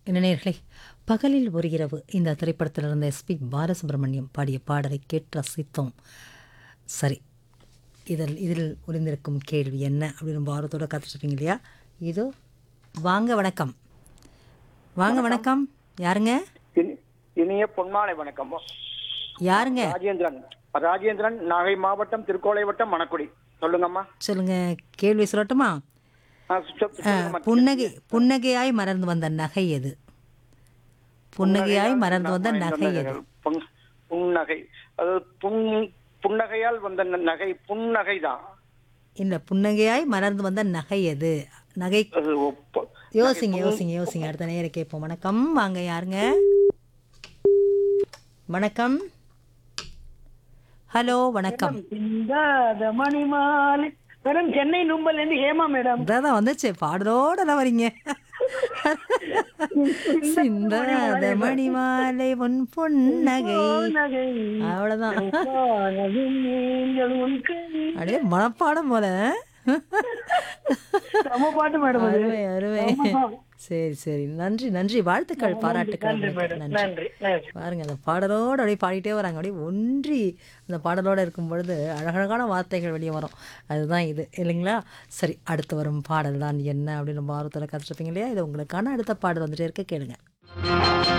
என்ன நேர்களே பகலில் ஒரு இரவு இந்த திரைப்படத்தில் இருந்த எஸ்பி பாலசுப்ரமணியம் பாடிய பாடலை கேட்டு ரசித்தோம் சரி இதில் இதில் ஒளிந்திருக்கும் கேள்வி என்ன அப்படின்னு ரொம்ப ஆர்வத்தோடு காத்துட்ருப்பீங்க இல்லையா இதோ வாங்க வணக்கம் வாங்க வணக்கம் யாருங்க இனி- இனிய பொன்மாலை வணக்கம் யாருங்க ராஜேந்திரன் ராஜேந்திரன் நாகை மாவட்டம் திருக்கோளை வட்டம் மணக்குடி சொல்லுங்கம்மா சொல்லுங்க கேள்வி சொல்லட்டுமா ஆ, சொ- சொ- சொல்லுங்கம்மா. புன்னகை புன்னகையாய் மறந்து வந்த நகை எது புன்னகையாய் மறந்து வந்த நகை எது புன்- புன்னகை அது புன் புன்னகையால் வந்த ந- நகை புன்னகை தான் இல்லை புன்னகையாய் மறந்து வந்த நகை எது நகை அது ஒப்ப- யோசிங்க யோசிங்க யோசிங்க அடுத்த நேரம் கேட்போம் வணக்கம் வாங்க யாருங்க வணக்கம் ஹலோ வணக்கம் சிந்தாத மணிமாலை மேடம் சென்னை நும்பல்ல இருந்து ஹேமா மேடம் இதான் வந்துச்சு பாடலோட தான் வரீங்க சிந்தாத மணிமாலை உன் புன்னகை நகை அவ்வளவுதான் வானவில் நீங்கள் உன் கை அப்படியே மனப்பாடம் போல நம்ம பாட்டு மேடம் அது அருமை அருமை சரி சரி நன்றி நன்றி வாழ்த்துக்கள் பாராட்டுக்கள் நன்றி உங்களுக்கு. மேடம் நன்றி நன்றி நன்றி பாருங்க அந்த பாடலோடு அப்படியே பாடிட்டே வராங்க அப்படியே ஒன்றி அந்த பாடலோடு இருக்கும் பொழுது அழகழகான வார்த்தைகள் வெளியே வரும் அதுதான் இது இல்லைங்களா சரி அடுத்து வரும் பாடல் தான் என்ன அப்படின்னு ரொம்ப ஆர்வத்தில் கற்றுருப்பீங்க இல்லையா இது உங்களுக்கான அடுத்த பாடல் வந்துட்டே இருக்க கேளுங்க